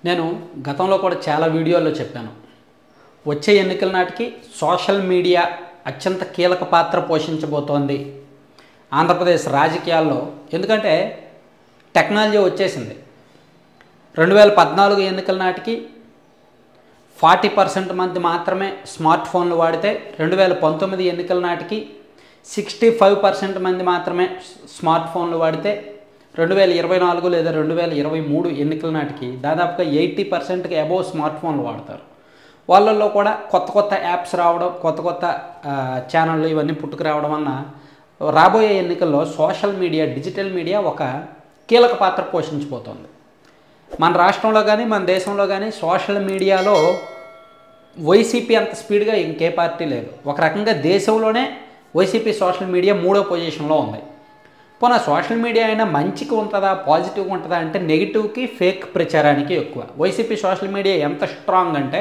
నేను గతంలో కూడా చాలా వీడియోల్లో చెప్పాను వచ్చే ఎన్నికల నాటికి సోషల్ మీడియా అత్యంత కీలక పాత్ర పోషించబోతోంది ఆంధ్రప్రదేశ్ రాజకీయాల్లో ఎందుకంటే టెక్నాలజీ వచ్చేసింది రెండు వేల పద్నాలుగు ఎన్నికల నాటికి ఫార్టీ పర్సెంట్ మంది మాత్రమే స్మార్ట్ ఫోన్లు వాడితే రెండు వేల పంతొమ్మిది ఎన్నికల నాటికి సిక్స్టీ ఫైవ్ పర్సెంట్ మంది మాత్రమే స్మార్ట్ ఫోన్లు వాడితే రెండు వేల ఇరవై నాలుగు లేదా రెండు వేల ఇరవై మూడు ఎన్నికల నాటికి దాదాపుగా ఎయిటీ పర్సెంట్కి అబోవ్ స్మార్ట్ ఫోన్లు వాడతారు వాళ్ళల్లో కూడా కొత్త కొత్త యాప్స్ రావడం కొత్త కొత్త ఆ, ఛానళ్ళు ఇవన్నీ పుట్టుకు రావడం వలన రాబోయే ఎన్నికల్లో సోషల్ మీడియా డిజిటల్ మీడియా ఒక కీలక పాత్ర పోషించబోతోంది మన రాష్ట్రంలో కానీ మన దేశంలో కానీ సోషల్ మీడియాలో వైసీపీ అంత స్పీడ్గా ఇంకే పార్టీ లేదు ఒక రకంగా దేశంలోనే వైసీపీ సోషల్ మీడియా మూడో పొజిషన్లో ఉంది పోనా సోషల్ మీడియా అయినా మంచికి ఉంటుందా పాజిటివ్గా ఉంటుందా అంటే నెగిటివ్కి ఫేక్ ప్రచారానికి ఎక్కువ వైసీపీ సోషల్ మీడియా ఎంత స్ట్రాంగ్ అంటే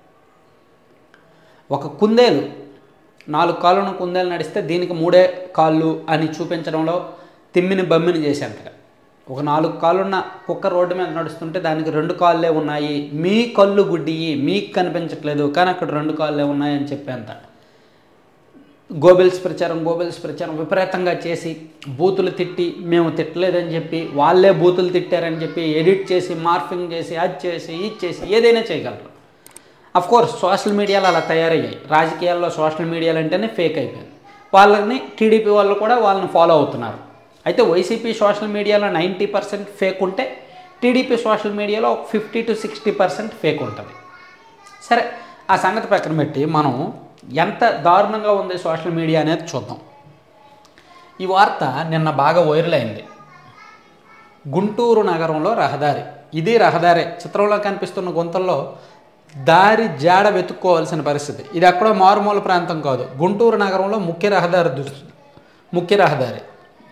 ఒక కుందేలు నాలుగు కాళ్ళను కుందేలు నడిస్తే దీనికి మూడే కాళ్ళు అని చూపించడంలో తిమ్మిని బమ్మిని చేసేంతగా ఒక నాలుగు కాళ్ళున్న కుక్క రోడ్డు మీద నడుస్తుంటే దానికి రెండు కాళ్ళే ఉన్నాయి మీ కళ్ళు గుడ్డియి మీకు కనిపించట్లేదు కానీ అక్కడ రెండు కాళ్ళే ఉన్నాయి అని చెప్పేంత గోబెల్స్ ప్రచారం గోబెల్స్ ప్రచారం విపరీతంగా చేసి బూతులు తిట్టి మేము తిట్టలేదని చెప్పి వాళ్ళే బూతులు తిట్టారని చెప్పి ఎడిట్ చేసి మార్ఫింగ్ చేసి అది చేసి ఇది చేసి ఏదైనా చేయగలరు అఫ్ కోర్స్ సోషల్ మీడియాలో అలా తయారయ్యాయి రాజకీయాల్లో సోషల్ మీడియాలు అంటేనే ఫేక్ అయిపోయింది వాళ్ళని టీడీపీ వాళ్ళు కూడా వాళ్ళని ఫాలో అవుతున్నారు అయితే వైసీపీ సోషల్ మీడియాలో నైంటీ పర్సెంట్ ఫేక్ ఉంటే టీడీపీ సోషల్ మీడియాలో fifty to sixty percent fake ఉంటుంది సరే ఆ సంగతి పక్కన పెట్టి మనం ఎంత దారుణంగా ఉంది సోషల్ మీడియా అనేది చూద్దాం ఈ వార్త నిన్న బాగా వైరల్ అయింది గుంటూరు నగరంలో రహదారి ఇది రహదారే చిత్రంలో కనిపిస్తున్న గుంతల్లో దారి జాడ వెతుక్కోవాల్సిన పరిస్థితి ఇది ఎక్కడో మారుమూల ప్రాంతం కాదు గుంటూరు నగరంలో ముఖ్య రహదారి దుస్- ముఖ్య రహదారి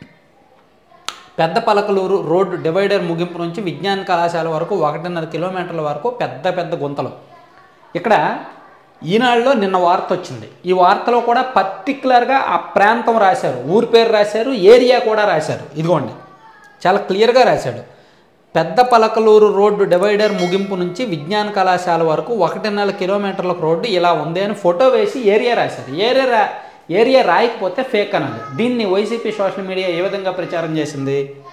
పెద్ద పలకలూరు రోడ్డు డివైడర్ ముగింపు నుంచి విజ్ఞాన కళాశాల వరకు ఒకటిన్నర కిలోమీటర్ల వరకు పెద్ద పెద్ద గుంతలు ఇక్కడ ఈనాడులో నిన్న వార్త వచ్చింది ఈ వార్తలో కూడా పర్టికులర్గా ఆ ప్రాంతం రాశారు ఊరి పేరు రాశారు ఏరియా కూడా రాశారు ఇదిగోండి చాలా క్లియర్గా రాశాడు పెద్ద పలకలూరు రోడ్డు డివైడర్ ముగింపు నుంచి విజ్ఞాన కళాశాల వరకు ఒకటిన్నర కిలోమీటర్ల రోడ్డు ఇలా ఉంది అని ఫోటో వేసి ఏరియా రాశారు ఏరియా రా ఏరియా రాయకపోతే ఫేక్ అన్నది దీన్ని వైసీపీ సోషల్ మీడియా ఏ విధంగా ప్రచారం చేసింది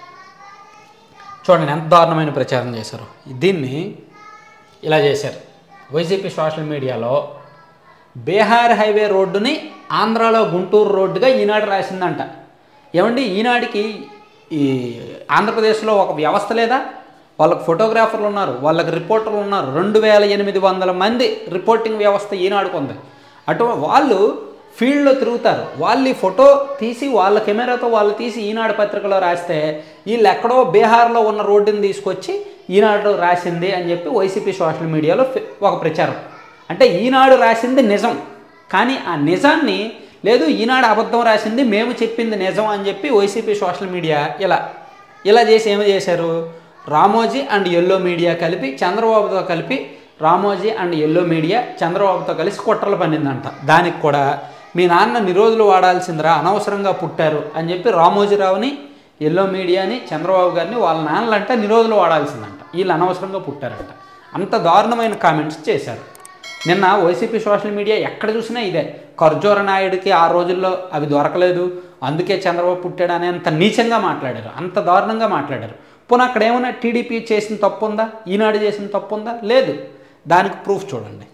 చూడండి ఎంత దారుణమైన ప్రచారం చేశారు దీన్ని ఇలా చేశారు వైసీపీ సోషల్ మీడియాలో బీహార్ హైవే రోడ్డుని ఆంధ్రాలో గుంటూరు రోడ్డుగా ఈనాడు రాసిందంట ఏమండి ఈనాడికి ఈ ఆంధ్రప్రదేశ్లో ఒక వ్యవస్థ లేదా వాళ్ళకి ఫోటోగ్రాఫర్లు ఉన్నారు వాళ్ళకి రిపోర్టర్లు ఉన్నారు రెండు వేల ఎనిమిది వందల మంది రిపోర్టింగ్ వ్యవస్థ ఈనాడుకు ఉంది అటు వాళ్ళు ఫీల్డ్లో తిరుగుతారు వాళ్ళు ఈ ఫోటో తీసి వాళ్ళ కెమెరాతో వాళ్ళు తీసి ఈనాడు పత్రికలో రాస్తే వీళ్ళు ఎక్కడో బీహార్లో ఉన్న రోడ్డుని తీసుకొచ్చి ఈనాడు రాసింది అని చెప్పి వైసీపీ సోషల్ మీడియాలో ఫి- ఒక ప్రచారం అంటే ఈనాడు రాసింది నిజం కానీ ఆ నిజాన్ని లేదు ఈనాడు అబద్ధం రాసింది మేము చెప్పింది నిజం అని చెప్పి వైసీపీ సోషల్ మీడియా ఇలా ఇలా చేసి ఏమి చేశారు రామోజీ అండ్ ఎల్లో మీడియా కలిపి చంద్రబాబుతో కలిపి రామోజీ అండ్ ఎల్లో మీడియా చంద్రబాబుతో కలిసి కుట్రలు పన్నిందంట దానికి కూడా మీ నాన్న నిరోధులు వాడాల్సిందిరా అనవసరంగా పుట్టారు అని చెప్పి రామోజీరావుని ఎల్లో మీడియాని చంద్రబాబు గారిని వాళ్ళ నాన్నలంటే నిరోధులు వాడాల్సిందంట వీళ్ళు అనవసరంగా పుట్టారంట అంత దారుణమైన కామెంట్స్ చేశారు నిన్న వైసీపీ సోషల్ మీడియా ఎక్కడ చూసినా ఇదే ఖర్జూర నాయుడికి ఆ రోజుల్లో అవి దొరకలేదు అందుకే చంద్రబాబు పుట్టాడు అనేంత నీచంగా మాట్లాడారు అంత దారుణంగా మాట్లాడారు పోనీ అక్కడ ఏమైనా టీడీపీ చేసిన తప్పు ఉందా ఈనాడు చేసిన తప్పు ఉందా లేదు దానికి ప్రూఫ్ చూడండి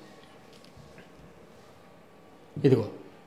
ఇదిగో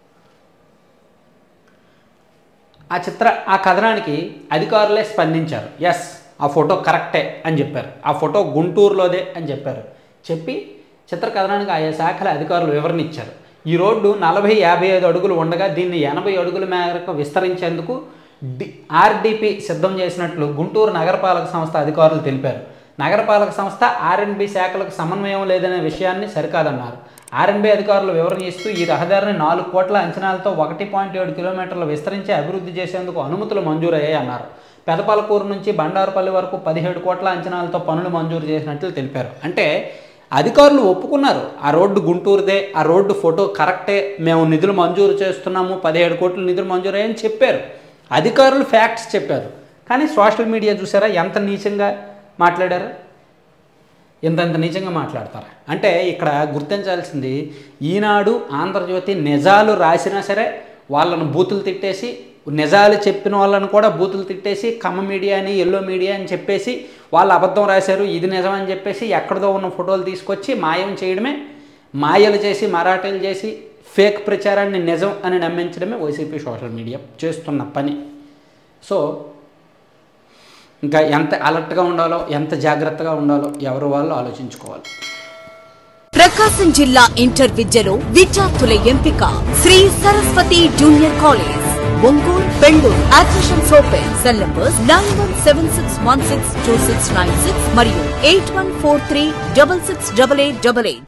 ఆ చిత్ర ఆ కథనానికి అధికారులే స్పందించారు ఎస్ ఆ ఫోటో కరెక్టే అని చెప్పారు ఆ ఫోటో గుంటూరులోదే అని చెప్పారు చెప్పి చిత్ర కథనానికి ఆయా శాఖల అధికారులు వివరణ ఇచ్చారు ఈ రోడ్డు నలభై యాభై ఐదు అడుగులు ఉండగా దీన్ని ఎనభై అడుగుల మేరకు విస్తరించేందుకు డి ఆర్డీపీ సిద్ధం చేసినట్లు గుంటూరు నగరపాలక సంస్థ అధికారులు తెలిపారు నగరపాలక సంస్థ ఆర్ఎండ్బి శాఖలకు సమన్వయం లేదనే విషయాన్ని సరికాదన్నారు ఆర్ఎండ్బి అధికారులు వివరణ ఇస్తూ ఈ రహదారిని నాలుగు కోట్ల అంచనాలతో ఒకటి పాయింట్ ఏడు కిలోమీటర్లు విస్తరించి అభివృద్ధి చేసేందుకు అనుమతులు మంజూరయ్యాయి అన్నారు పెదపాలకూరు నుంచి బండారుపల్లి వరకు పదిహేడు కోట్ల అంచనాలతో పనులు మంజూరు చేసినట్లు తెలిపారు అంటే అధికారులు ఒప్పుకున్నారు ఆ రోడ్డు గుంటూరుదే ఆ రోడ్డు ఫోటో కరెక్టే మేము నిధులు మంజూరు చేస్తున్నాము పదిహేడు కోట్లు నిధులు మంజూరు అయ్యని చెప్పారు అధికారులు ఫ్యాక్ట్స్ చెప్పారు కానీ సోషల్ మీడియా చూసారా ఎంత నీచంగా మాట్లాడారు ఇంతంత నిజంగా మాట్లాడతారా అంటే ఇక్కడ గుర్తించాల్సింది ఈనాడు ఆంధ్రజ్యోతి నిజాలు రాసినా సరే వాళ్ళను బూతులు తిట్టేసి నిజాలు చెప్పిన వాళ్ళని కూడా బూతులు తిట్టేసి కమ్మ మీడియా అని ఎల్లో మీడియా అని చెప్పేసి వాళ్ళు అబద్ధం రాశారు ఇది నిజం అని చెప్పేసి ఎక్కడిదో ఉన్న ఫోటోలు తీసుకొచ్చి మాయం చేయడమే మాయలు చేసి మరాఠీలు చేసి ఫేక్ ప్రచారాన్ని నిజం అని నమ్మించడమే వైసీపీ సోషల్ మీడియా చేస్తున్న పని సో ఇంకా ఎంత అలర్ట్గా ఉండాలో ఎంత జాగ్రత్తగా ఉండాలో ఎవరు వాళ్ళు ఆలోచించుకోవాలి ప్రకాశం జిల్లా ఇంటర్ విద్యలో విద్యార్థుల ఎంపిక Shri Saraswati junior college Ongole Bengaluru admissions open cell numbers nine one seven six one six two six nine six మరియు eight one four three double six double eight double eight